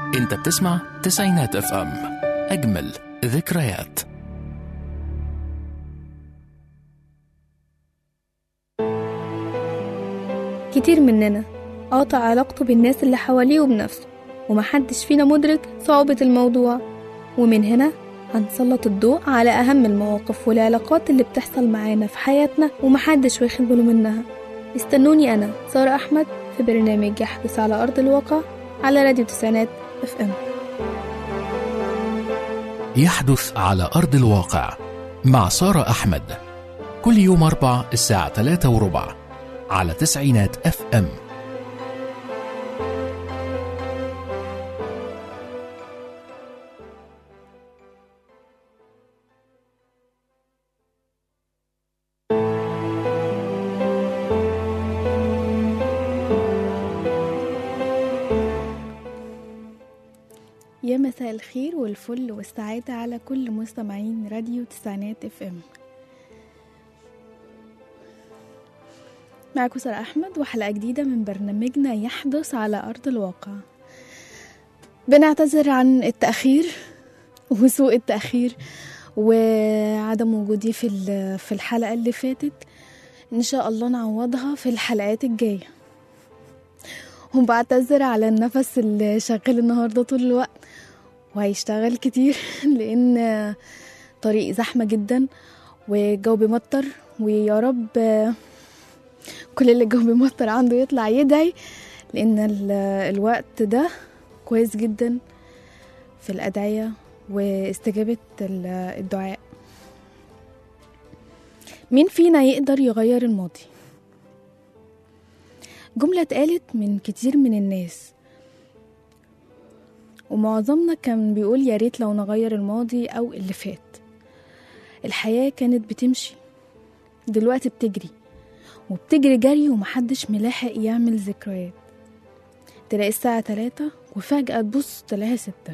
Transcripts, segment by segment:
انت بتسمع تسعينات اف ام اجمل ذكريات كتير مننا قاطع علاقته بالناس اللي حواليه وبنفسه ومحدش فينا مدرك صعوبة الموضوع ومن هنا هنسلط الضوء على أهم المواقف والعلاقات اللي بتحصل معانا في حياتنا ومحدش واخد باله منها استنوني أنا سارة أحمد في برنامج يحدث على أرض الواقع على راديو تسعينات اف ام يحدث على أرض الواقع مع سارة أحمد كل يوم أربع الساعة 3 وربع على تسعينات اف ام يا مساء الخير والفل والسعادة على كل مستمعين راديو تسعينات اف ام معكم سارة أحمد وحلقة جديدة من برنامجنا يحدث على أرض الواقع بنعتذر عن التأخير وسوء التأخير وعدم وجودي في ال- في الحلقة اللي فاتت إن شاء الله نعوضها في الحلقات الجاية وبعتذر على النفس اللي شغال النهاردة طول الوقت وهيشتغل كتير لأن طريق زحمة جدا والجو بيمطر ويا رب كل اللي الجو بيمطر عنده يطلع يدعي لأن ال- الوقت ده كويس جدا في الأدعية واستجابة ال- الدعاء مين فينا يقدر يغير الماضي جملة اتقالت من كتير من الناس ومعظمنا كان بيقول يا ريت لو نغير الماضي أو اللي فات الحياة كانت بتمشي دلوقتي بتجري وبتجري جري ومحدش ملاحق يعمل ذكريات تلاقي الساعة تلاتة وفجأة تبص تلاقيها ستة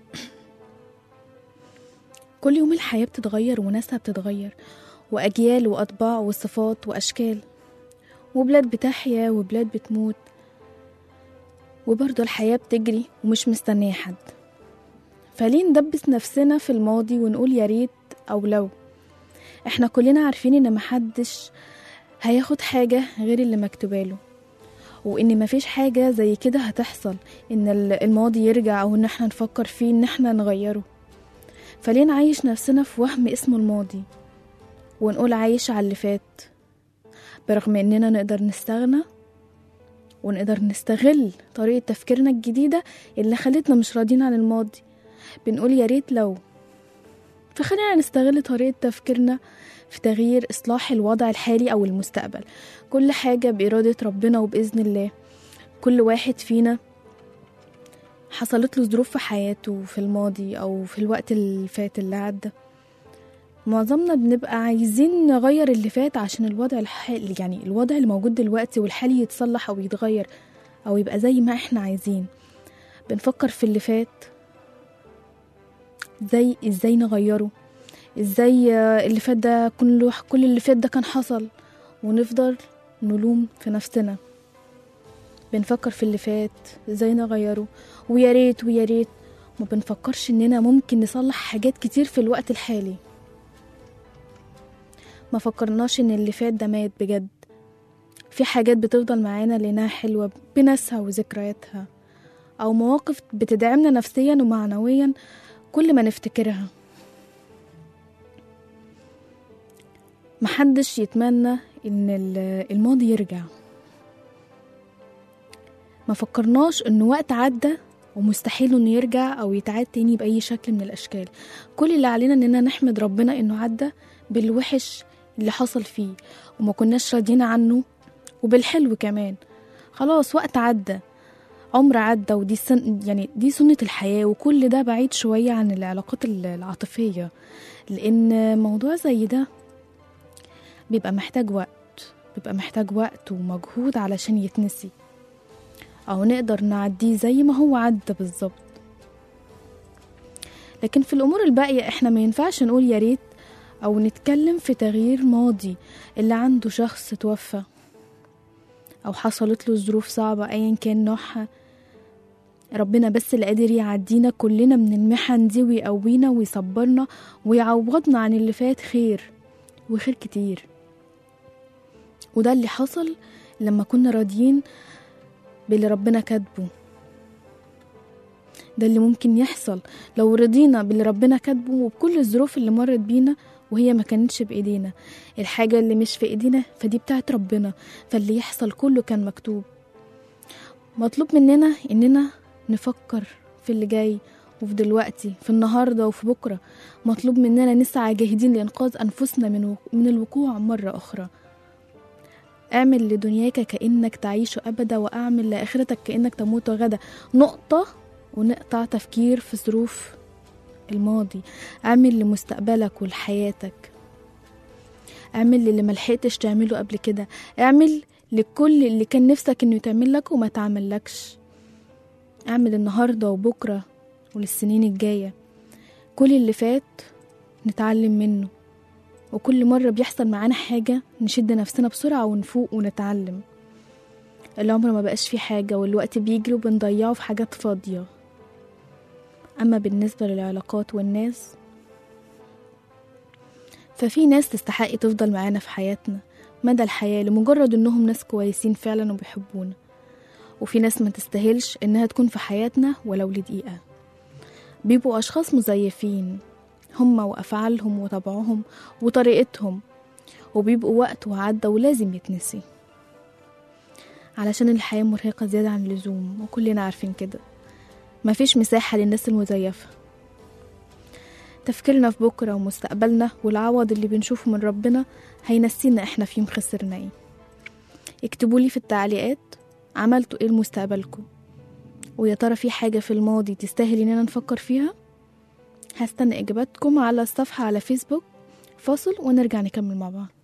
كل يوم الحياة بتتغير وناسها بتتغير وأجيال وأطباع وصفات وأشكال وبلاد بتحيا وبلاد بتموت وبرضه الحياة بتجري ومش مستنية حد فليه ندبس نفسنا في الماضي ونقول يا ريت أو لو احنا كلنا عارفين ان محدش هياخد حاجة غير اللي مكتوباله وان مفيش حاجة زي كده هتحصل ان ال- الماضي يرجع او ان احنا نفكر فيه ان احنا نغيره فليه نعيش نفسنا في وهم اسمه الماضي ونقول عايش على اللي فات برغم اننا نقدر نستغنى ونقدر نستغل طريقة تفكيرنا الجديدة اللي خلتنا مش راضيين عن الماضي بنقول يا ريت لو فخلينا نستغل طريقة تفكيرنا في تغيير إصلاح الوضع الحالي أو المستقبل كل حاجة بإرادة ربنا وبإذن الله كل واحد فينا حصلت له ظروف في حياته في الماضي أو في الوقت اللي فات اللي عدى معظمنا بنبقى عايزين نغير اللي فات عشان الوضع الحالي يعني الوضع اللي موجود دلوقتي والحالي يتصلح أو يتغير أو يبقى زي ما احنا عايزين بنفكر في اللي فات زي ازاي نغيره ازاي آه، اللي فات ده كله كل اللي فات ده كان حصل ونفضل نلوم في نفسنا بنفكر في اللي فات ازاي نغيره ويا ريت ويا ريت ما بنفكرش اننا ممكن نصلح حاجات كتير في الوقت الحالي ما فكرناش ان اللي فات ده مات بجد في حاجات بتفضل معانا لانها حلوة بناسها وذكرياتها او مواقف بتدعمنا نفسيا ومعنويا كل ما نفتكرها محدش يتمنى ان ال- الماضي يرجع ما فكرناش ان وقت عدى ومستحيل انه يرجع او يتعاد تاني باي شكل من الاشكال كل اللي علينا اننا نحمد ربنا انه عدى بالوحش اللي حصل فيه وما كناش راضيين عنه وبالحلو كمان خلاص وقت عدى عمر عدى ودي سن يعني دي سنة الحياة وكل ده بعيد شوية عن العلاقات ال- العاطفية لأن موضوع زي ده بيبقى محتاج وقت بيبقى محتاج وقت ومجهود علشان يتنسي أو نقدر نعديه زي ما هو عدى بالظبط لكن في الأمور الباقية احنا ما ينفعش نقول يا ريت أو نتكلم في تغيير ماضي اللي عنده شخص توفى أو حصلت له ظروف صعبة أيا كان نوعها ربنا بس اللي قادر يعدينا كلنا من المحن دي ويقوينا ويصبرنا ويعوضنا عن اللي فات خير وخير كتير وده اللي حصل لما كنا راضيين باللي ربنا كاتبه ده اللي ممكن يحصل لو رضينا باللي ربنا كاتبه وبكل الظروف اللي مرت بينا وهي ما كانتش بإيدينا الحاجة اللي مش في إيدينا فدي بتاعت ربنا فاللي يحصل كله كان مكتوب مطلوب مننا إننا نفكر في اللي جاي وفي دلوقتي في النهاردة وفي بكرة مطلوب مننا نسعى جاهدين لإنقاذ أنفسنا من, وق- من الوقوع مرة أخرى اعمل لدنياك كأنك تعيش أبدا وأعمل لآخرتك كأنك تموت غدا نقطة ونقطع تفكير في ظروف الماضي اعمل لمستقبلك ولحياتك اعمل اللي ملحقتش تعمله قبل كده اعمل لكل اللي كان نفسك انه يتعمل لك وما تعملكش اعمل النهاردة وبكرة وللسنين الجاية كل اللي فات نتعلم منه وكل مرة بيحصل معانا حاجة نشد نفسنا بسرعة ونفوق ونتعلم العمر ما بقاش فيه حاجة والوقت بيجري وبنضيعه في حاجات فاضية أما بالنسبة للعلاقات والناس ففي ناس تستحق تفضل معانا في حياتنا مدى الحياة لمجرد إنهم ناس كويسين فعلا وبيحبونا وفي ناس ما تستاهلش إنها تكون في حياتنا ولو لدقيقة بيبقوا أشخاص مزيفين هما وأفعالهم وطبعهم وطريقتهم وبيبقوا وقت وعدى ولازم يتنسي علشان الحياة مرهقة زيادة عن اللزوم وكلنا عارفين كده مفيش مساحة للناس المزيفة تفكيرنا في بكرة ومستقبلنا والعوض اللي بنشوفه من ربنا هينسينا احنا في يوم خسرنا ايه اكتبولي في التعليقات عملتوا ايه لمستقبلكم ويا ترى في حاجة في الماضي تستاهل اننا نفكر فيها هستنى اجاباتكم على الصفحة على فيسبوك فاصل ونرجع نكمل مع بعض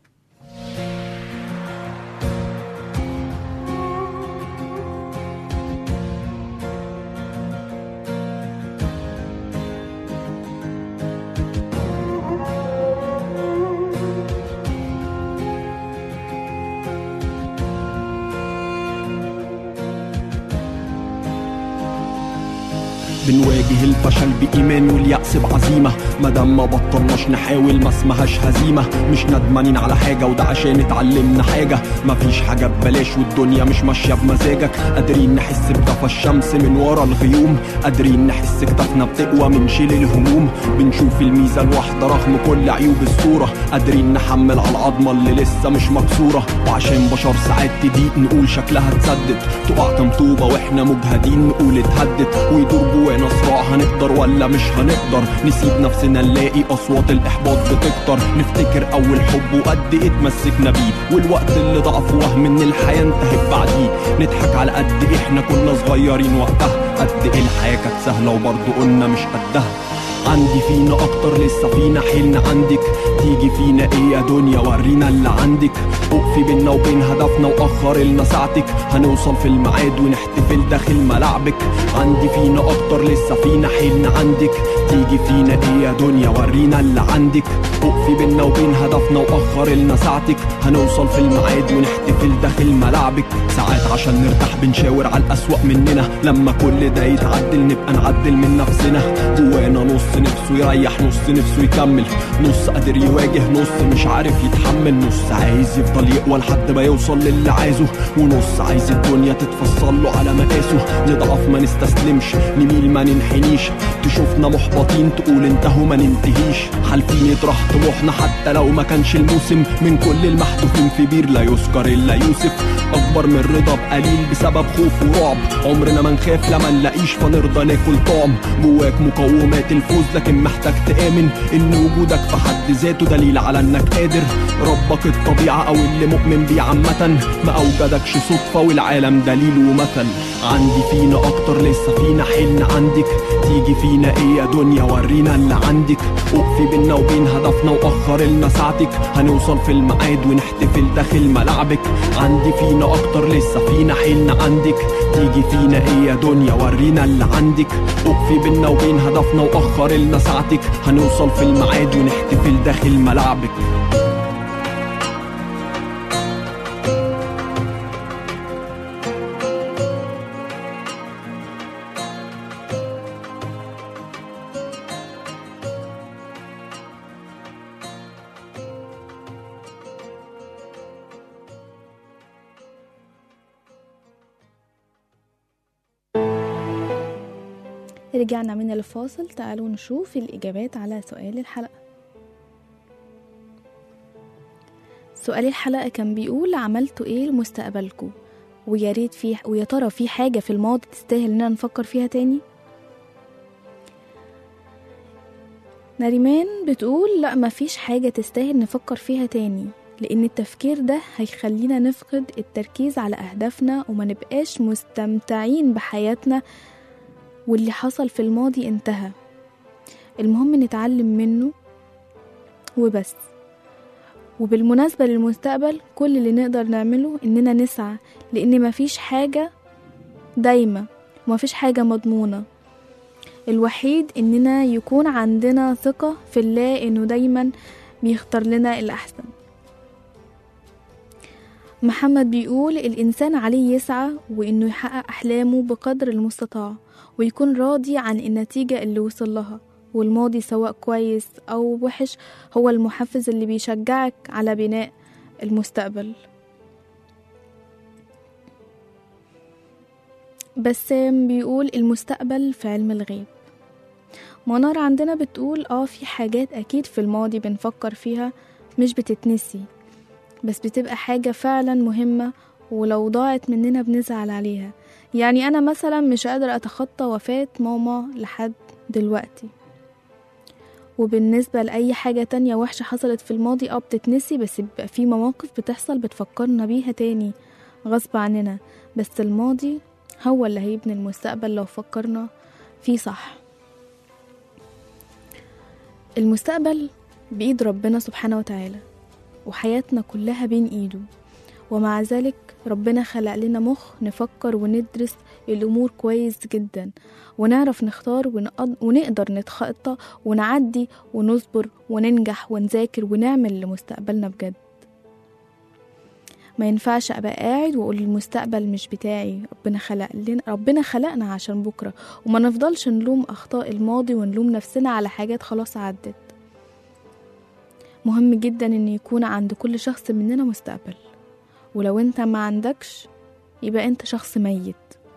بنواجه الفشل بإيمان واليأس بعزيمة مادام ما بطلناش نحاول ما اسمهاش هزيمة مش ندمانين على حاجة وده عشان اتعلمنا حاجة مفيش حاجة ببلاش والدنيا مش ماشية بمزاجك قادرين نحس بطفى الشمس من ورا الغيوم قادرين نحس كتافنا بتقوى من شيل الهموم بنشوف الميزة الواحدة رغم كل عيوب الصورة قادرين نحمل على العظمة اللي لسه مش مكسورة وعشان بشر ساعات تضيق نقول شكلها اتسدد تقع طمطوبة واحنا مجهدين نقول اتهدت ويدور جوانا صراع هنقدر ولا مش هنقدر نسيب نفسنا نلاقي اصوات الاحباط بتكتر نفتكر اول حب وقد ايه اتمسكنا بيه والوقت اللي ضعف وهم ان الحياه انتهت بعديه نضحك على قد ايه احنا كنا صغيرين وقتها قد ايه الحياه كانت سهله وبرضه قلنا مش قدها عندي فينا اكتر لسه فينا حيلنا عندك تيجي فينا ايه يا دنيا ورينا اللي عندك وقفي بينا وبين هدفنا واخر لنا ساعتك هنوصل في الميعاد ونحتفل داخل ملعبك عندي فينا اكتر لسه فينا حيلنا عندك تيجي فينا ايه يا دنيا ورينا اللي عندك وقفي بينا وبين هدفنا واخر لنا ساعتك هنوصل في الميعاد ونحتفل داخل ملعبك ساعات عشان نرتاح بنشاور على الاسوأ مننا لما كل ده يتعدل نبقى نعدل من نفسنا جوانا نص نفسه يريح نص نفسه يكمل نص قادر يواجه نص مش عارف يتحمل نص عايز يفضل يقوى لحد ما يوصل للي عايزه ونص عايز الدنيا تتفصل له على مقاسه نضعف ما نستسلمش نميل ما ننحنيش تشوفنا محبطين تقول انتهوا ما ننتهيش حالفين يطرح طموحنا حتى لو ما كانش الموسم من كل المحذوفين في بير لا يذكر الا يوسف اكبر من رضا بقليل بسبب خوف ورعب عمرنا ما نخاف لما نلاقيش فنرضى ناكل طعم جواك مقومات الفوز لكن محتاج تآمن ان وجودك في حد ذاته دليل على انك قادر ربك الطبيعة او اللي مؤمن بيه عامة ما اوجدكش صدفة والعالم دليل ومثل عندي فينا اكتر لسه فينا حلم عندك تيجي فينا ايه يا دنيا ورينا اللي عندك وقفي بينا وبين هدفنا واخر لنا ساعتك هنوصل في الميعاد ونحتفل داخل ملعبك عندي فينا اكتر لسه فينا حلم عندك تيجي فينا ايه يا دنيا ورينا اللي عندك وقفي بينا وبين هدفنا واخر لنا ساعتك هنوصل في الميعاد ونحتفل داخل ملعبك رجعنا من الفاصل تعالوا نشوف الإجابات على سؤال الحلقة سؤال الحلقة كان بيقول عملتوا ايه لمستقبلكم ويا ريت في ويا ترى في حاجة في الماضي تستاهل اننا نفكر فيها تاني نريمان بتقول لا مفيش حاجة تستاهل نفكر فيها تاني لأن التفكير ده هيخلينا نفقد التركيز على أهدافنا وما نبقاش مستمتعين بحياتنا واللي حصل في الماضي انتهى المهم نتعلم منه وبس وبالمناسبة للمستقبل كل اللي نقدر نعمله إننا نسعى لأن مفيش حاجة دايمة ومفيش حاجة مضمونة الوحيد إننا يكون عندنا ثقة في الله إنه دايما بيختار لنا الأحسن محمد بيقول الإنسان عليه يسعى وإنه يحقق أحلامه بقدر المستطاع ويكون راضي عن النتيجة اللي وصل لها والماضي سواء كويس أو وحش هو المحفز اللي بيشجعك على بناء المستقبل بسام بيقول المستقبل في علم الغيب منار عندنا بتقول اه في حاجات اكيد في الماضي بنفكر فيها مش بتتنسي بس بتبقى حاجة فعلا مهمة ولو ضاعت مننا بنزعل عليها يعني أنا مثلا مش قادرة أتخطى وفاة ماما لحد دلوقتي وبالنسبة لأي حاجة تانية وحشة حصلت في الماضي اه بتتنسي بس بيبقى في مواقف بتحصل بتفكرنا بيها تاني غصب عننا بس الماضي هو اللي هيبني المستقبل لو فكرنا فيه صح المستقبل بإيد ربنا سبحانه وتعالى وحياتنا كلها بين إيده ومع ذلك ربنا خلق لنا مخ نفكر وندرس الأمور كويس جدا ونعرف نختار ونقد- ونقدر نتخطى ونعدي ونصبر وننجح ونذاكر ونعمل لمستقبلنا بجد ما ينفعش ابقى قاعد واقول المستقبل مش بتاعي ربنا خلق لنا ربنا خلقنا عشان بكره وما نفضلش نلوم اخطاء الماضي ونلوم نفسنا على حاجات خلاص عدت مهم جدا ان يكون عند كل شخص مننا مستقبل ولو انت ما عندكش يبقى انت شخص ميت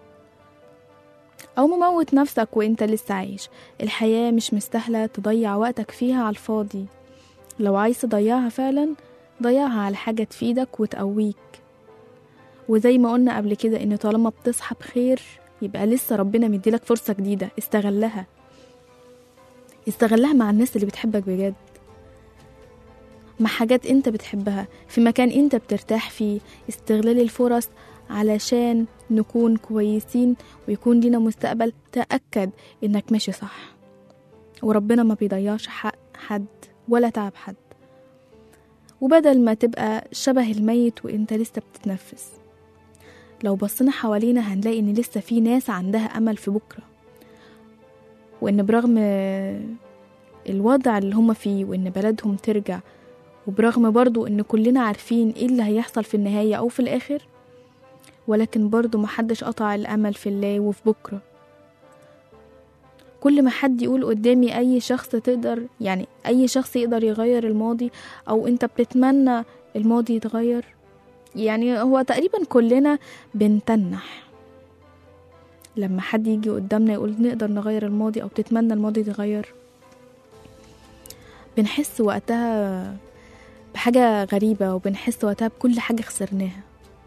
او مموت نفسك وانت لسه عايش الحياة مش مستاهلة تضيع وقتك فيها على الفاضي لو عايز تضيعها فعلا ضيعها على حاجة تفيدك وتقويك وزي ما قلنا قبل كده ان طالما بتصحى بخير يبقى لسه ربنا مديلك فرصة جديدة استغلها استغلها مع الناس اللي بتحبك بجد مع حاجات انت بتحبها في مكان انت بترتاح فيه استغلال الفرص علشان نكون كويسين ويكون لينا مستقبل تأكد انك ماشي صح وربنا ما بيضيعش حق حد ولا تعب حد وبدل ما تبقى شبه الميت وانت لسه بتتنفس لو بصينا حوالينا هنلاقي ان لسه في ناس عندها امل في بكره وان برغم الوضع اللي هم فيه وان بلدهم ترجع وبرغم برضو ان كلنا عارفين ايه اللي هيحصل في النهاية او في الاخر ولكن برضو محدش قطع الامل في الله وفي بكرة كل ما حد يقول قدامي اي شخص تقدر يعني اي شخص يقدر يغير الماضي او انت بتتمنى الماضي يتغير يعني هو تقريبا كلنا بنتنح لما حد يجي قدامنا يقول نقدر نغير الماضي او تتمنى الماضي يتغير بنحس وقتها بحاجة غريبة وبنحس وقتها بكل حاجة خسرناها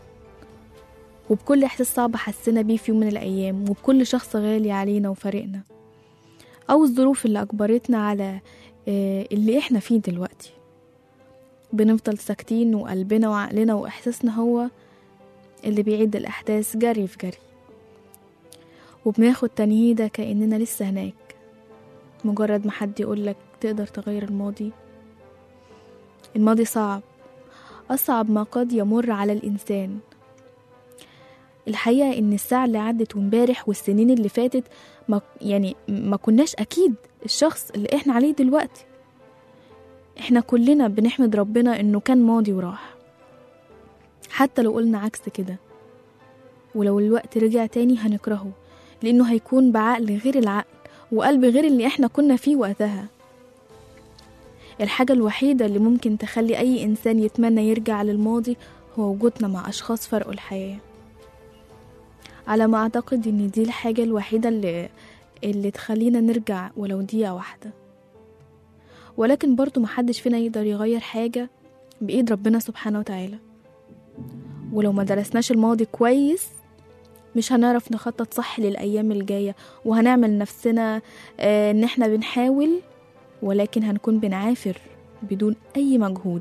وبكل إحساس صعب حسينا بيه في يوم من الأيام وبكل شخص غالي علينا وفارقنا أو الظروف اللي أجبرتنا على آه، اللي إحنا فيه دلوقتي بنفضل ساكتين وقلبنا وعقلنا وإحساسنا هو اللي بيعيد الأحداث جري في جري وبناخد تنهيدة كأننا لسه هناك مجرد ما حد يقولك تقدر تغير الماضي الماضي صعب أصعب ما قد يمر على الإنسان الحقيقة إن الساعة اللي عدت وامبارح والسنين اللي فاتت ما يعني ما كناش أكيد الشخص اللي إحنا عليه دلوقتي إحنا كلنا بنحمد ربنا إنه كان ماضي وراح حتى لو قلنا عكس كده ولو الوقت رجع تاني هنكرهه لأنه هيكون بعقل غير العقل وقلب غير اللي إحنا كنا فيه وقتها الحاجة الوحيدة اللي ممكن تخلي أي إنسان يتمنى يرجع للماضي هو وجودنا مع أشخاص فرقوا الحياة على ما أعتقد إن دي الحاجة الوحيدة اللي اللي تخلينا نرجع ولو دقيقة واحدة ولكن برضو محدش فينا يقدر يغير حاجة بإيد ربنا سبحانه وتعالى ولو ما درسناش الماضي كويس مش هنعرف نخطط صح للأيام الجاية وهنعمل نفسنا آه، إن إحنا بنحاول ولكن هنكون بنعافر بدون أي مجهود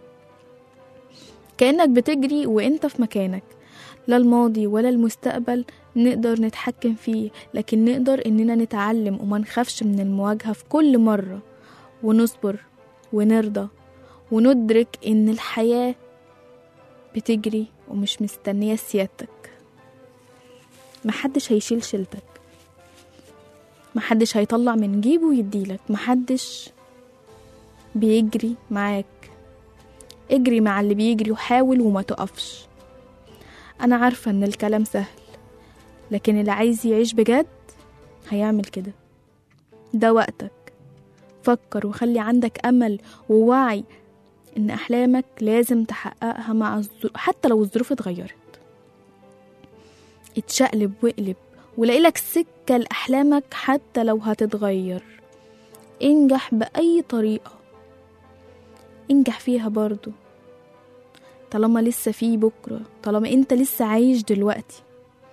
كأنك بتجري وإنت في مكانك لا الماضي ولا المستقبل نقدر نتحكم فيه لكن نقدر إننا نتعلم وما نخافش من المواجهة في كل مرة ونصبر ونرضى وندرك إن الحياة بتجري ومش مستنية سيادتك محدش هيشيل شيلتك محدش هيطلع من جيبه ويديلك محدش بيجري معاك اجري مع اللي بيجري وحاول وما تقفش انا عارفة ان الكلام سهل لكن اللي عايز يعيش بجد هيعمل كده ده وقتك فكر وخلي عندك امل ووعي ان احلامك لازم تحققها مع الظروف حتى لو الظروف اتغيرت اتشقلب واقلب ولاقي لك سكة لأحلامك حتى لو هتتغير انجح بأي طريقة انجح فيها برضو طالما لسه في بكرة طالما انت لسه عايش دلوقتي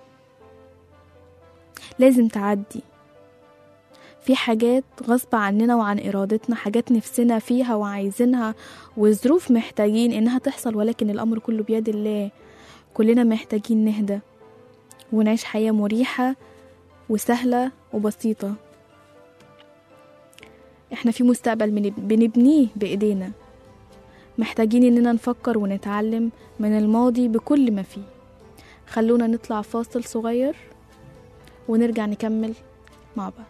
لازم تعدي في حاجات غصب عننا وعن إرادتنا حاجات نفسنا فيها وعايزينها وظروف محتاجين إنها تحصل ولكن الأمر كله بيد الله كلنا محتاجين نهدى ونعيش حياة مريحة وسهلة وبسيطة احنا في مستقبل بنب- بنبنيه بإيدينا محتاجين إننا نفكر ونتعلم من الماضي بكل ما فيه خلونا نطلع فاصل صغير ونرجع نكمل مع بعض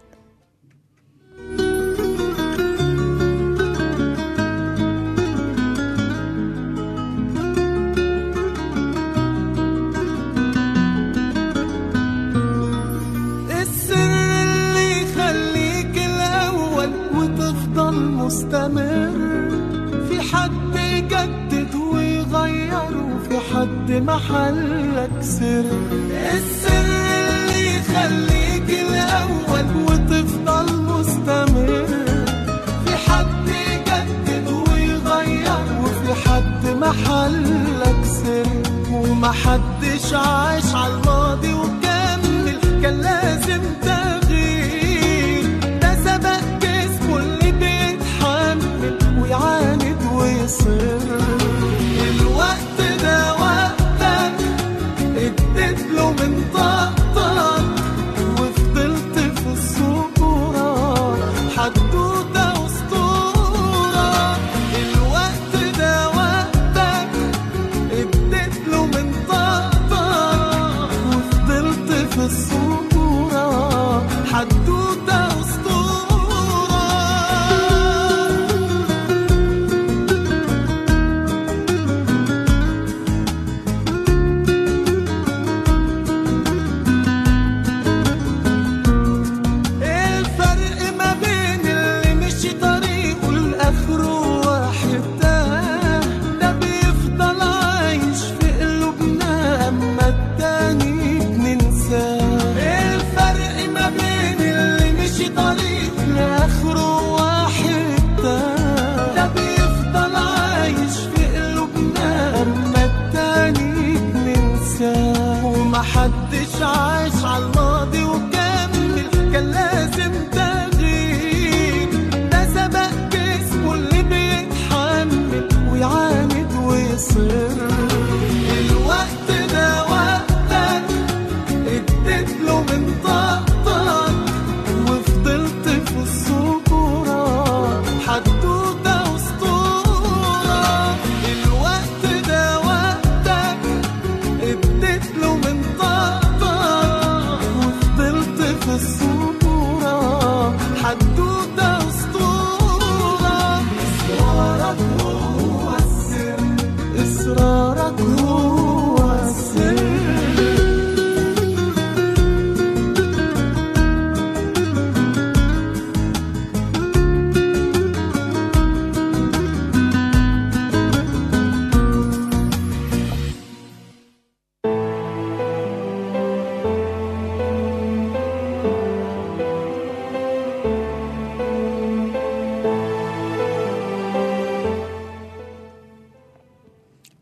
السر اللي يخليك الأول وتفضل مستمر في حد يجدد ويغير وفي حد محلك سر السر اللي يخليك الأول وتفضل مستمر في حد يجدد ويغير وفي حد محلك سر ومحدش عاش على الماضي وكمل كان لازم تغيير ده سبق جسمه اللي بيتحمل ويعاند ويصر الوقت ده وقتك اديت له من طاقتك وفضلت في الصورة حدوتة أسطورة الوقت ده وقتك اديت له من طاقتك وفضلت في الصورة حدوتة أسطورة الفرق ما بين اللي مشي طريقه لآخره واحد ده ده بيفضل عايش في قلوبنا أما التاني بننساه الفرق ما بين اللي مشي طريقه لآخره واحد ده ده بيفضل عايش في قلوبنا أما التاني بننساه ومحدش عاش على الماضي وكمل كان لازم تغيير ده سبق جسمه اللي بيتحمل ويعاند ويصر الوقت ده وقتك اديت له من طاقتك وفضلت في الصورة حدوتة أسطورة الوقت ده وقتك اديت له من طاقتك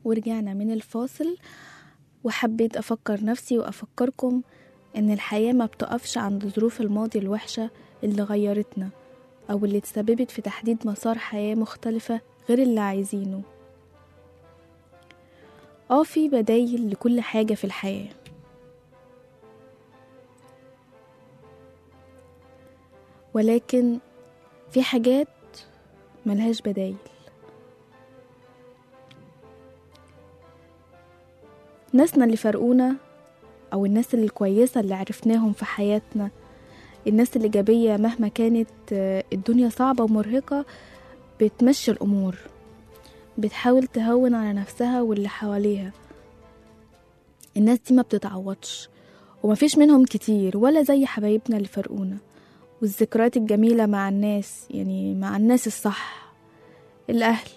ورجعنا من الفاصل وحبيت أفكر نفسي وأفكركم إن الحياة ما بتقفش عند ظروف الماضي الوحشة اللي غيرتنا أو اللي تسببت في تحديد مسار حياة مختلفة غير اللي عايزينه اه في بدايل لكل حاجة في الحياة ولكن في حاجات ملهاش بدايل ناسنا اللي فرقونا أو الناس الكويسة اللي عرفناهم في حياتنا الناس الإيجابية مهما كانت آه، الدنيا صعبة ومرهقة بتمشي الأمور بتحاول تهون على نفسها واللي حواليها الناس دي ما بتتعوضش ومفيش منهم كتير ولا زي حبايبنا اللي فرقونا والذكريات الجميلة مع الناس يعني مع الناس الصح الأهل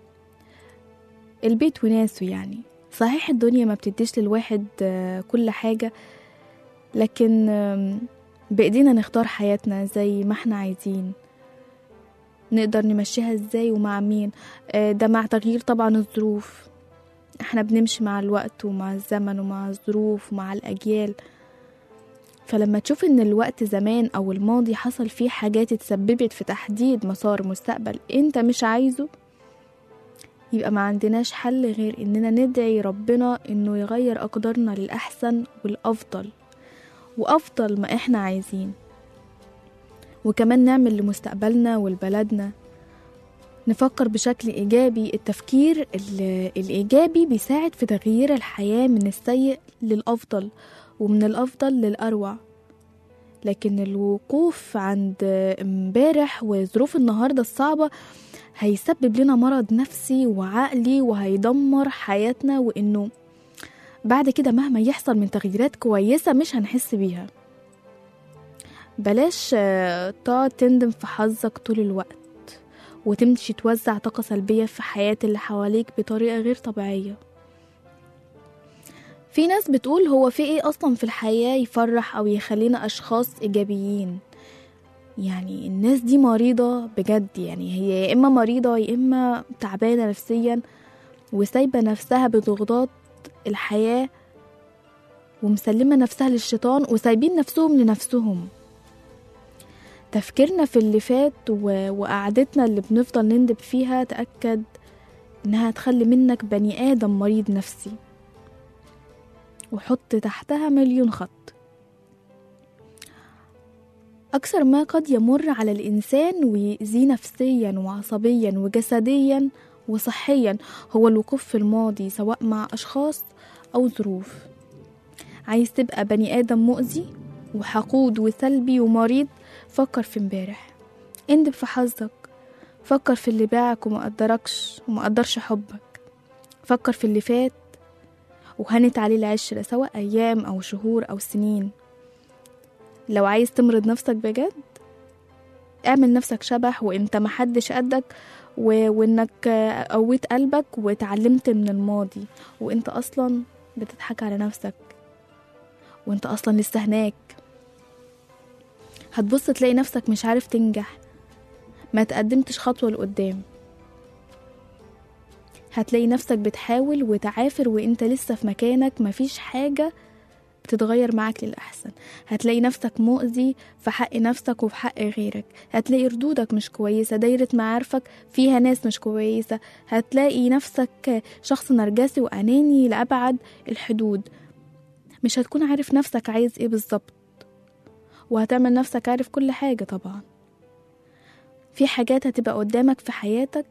البيت وناسه يعني صحيح الدنيا ما بتديش للواحد آه، كل حاجة لكن آم، بإيدينا نختار حياتنا زي ما احنا عايزين نقدر نمشيها ازاي ومع مين آه، ده مع تغيير طبعا الظروف احنا بنمشي مع الوقت ومع الزمن ومع الظروف ومع الأجيال فلما تشوف ان الوقت زمان او الماضي حصل فيه حاجات اتسببت في تحديد مسار مستقبل انت مش عايزه يبقى ما عندناش حل غير اننا ندعي ربنا انه يغير اقدارنا للاحسن والافضل وافضل ما احنا عايزين وكمان نعمل لمستقبلنا ولبلدنا نفكر بشكل إيجابي التفكير ال- الإيجابي بيساعد في تغيير الحياة من السيء للأفضل ومن الأفضل للأروع لكن الوقوف عند امبارح وظروف النهاردة الصعبة هيسبب لنا مرض نفسي وعقلي وهيدمر حياتنا وإنه بعد كده مهما يحصل من تغييرات كويسة مش هنحس بيها بلاش آه، تقعد تندم في حظك طول الوقت وتمشي توزع طاقة سلبية في حياة اللي حواليك بطريقة غير طبيعية في ناس بتقول هو في ايه اصلا في الحياة يفرح او يخلينا اشخاص ايجابيين يعني الناس دي مريضة بجد يعني هي يا اما مريضة يا اما تعبانة نفسيا وسايبة نفسها بضغوطات الحياة ومسلمة نفسها للشيطان وسايبين نفسهم لنفسهم تفكيرنا في اللي فات و... وقعدتنا اللي بنفضل نندب فيها تأكد إنها تخلي منك بني آدم مريض نفسي وحط تحتها مليون خط أكثر ما قد يمر على الإنسان ويأذيه نفسيا وعصبيا وجسديا وصحيا هو الوقوف في الماضي سواء مع أشخاص أو ظروف عايز تبقى بني آدم مؤذي وحقود وسلبي ومريض فكر في امبارح اندب في حظك فكر في اللي باعك ومقدركش ومقدرش حبك فكر في اللي فات وهنت عليه العشرة سواء أيام أو شهور أو سنين لو عايز تمرض نفسك بجد اعمل نفسك شبح وانت محدش قدك و... وانك قويت قلبك واتعلمت من الماضي وانت اصلا بتضحك على نفسك وانت اصلا لسه هناك هتبص تلاقي نفسك مش عارف تنجح ما تقدمتش خطوة لقدام هتلاقي نفسك بتحاول وتعافر وانت لسه في مكانك مفيش حاجة بتتغير معاك للأحسن هتلاقي نفسك مؤذي في حق نفسك وفي حق غيرك هتلاقي ردودك مش كويسة دايرة معارفك فيها ناس مش كويسة هتلاقي نفسك شخص نرجسي وأناني لأبعد الحدود مش هتكون عارف نفسك عايز ايه بالظبط وهتعمل نفسك عارف كل حاجة طبعا في حاجات هتبقى قدامك في حياتك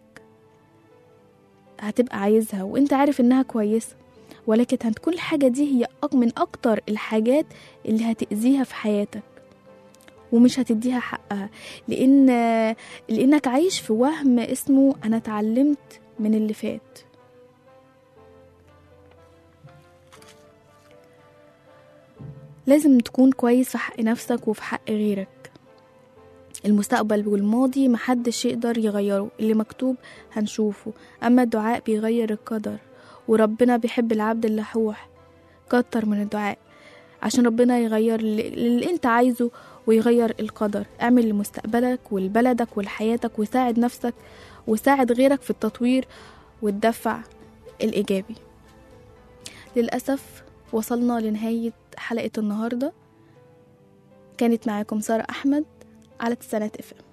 هتبقى عايزها وانت عارف انها كويسة ولكن هتكون الحاجة دي هي أك- من أكتر الحاجات اللي هتأذيها في حياتك ومش هتديها حقها لأن لأنك عايش في وهم اسمه أنا اتعلمت من اللي فات لازم تكون كويس في حق نفسك وفي حق غيرك المستقبل والماضي محدش يقدر يغيره اللي مكتوب هنشوفه أما الدعاء بيغير القدر وربنا بيحب العبد اللحوح كتر من الدعاء عشان ربنا يغير اللي اللي انت عايزه ويغير القدر اعمل لمستقبلك ولبلدك ولحياتك وساعد نفسك وساعد غيرك في التطوير والدفع الإيجابي للأسف وصلنا لنهاية حلقة النهاردة كانت معاكم سارة أحمد على تسعينات اف ام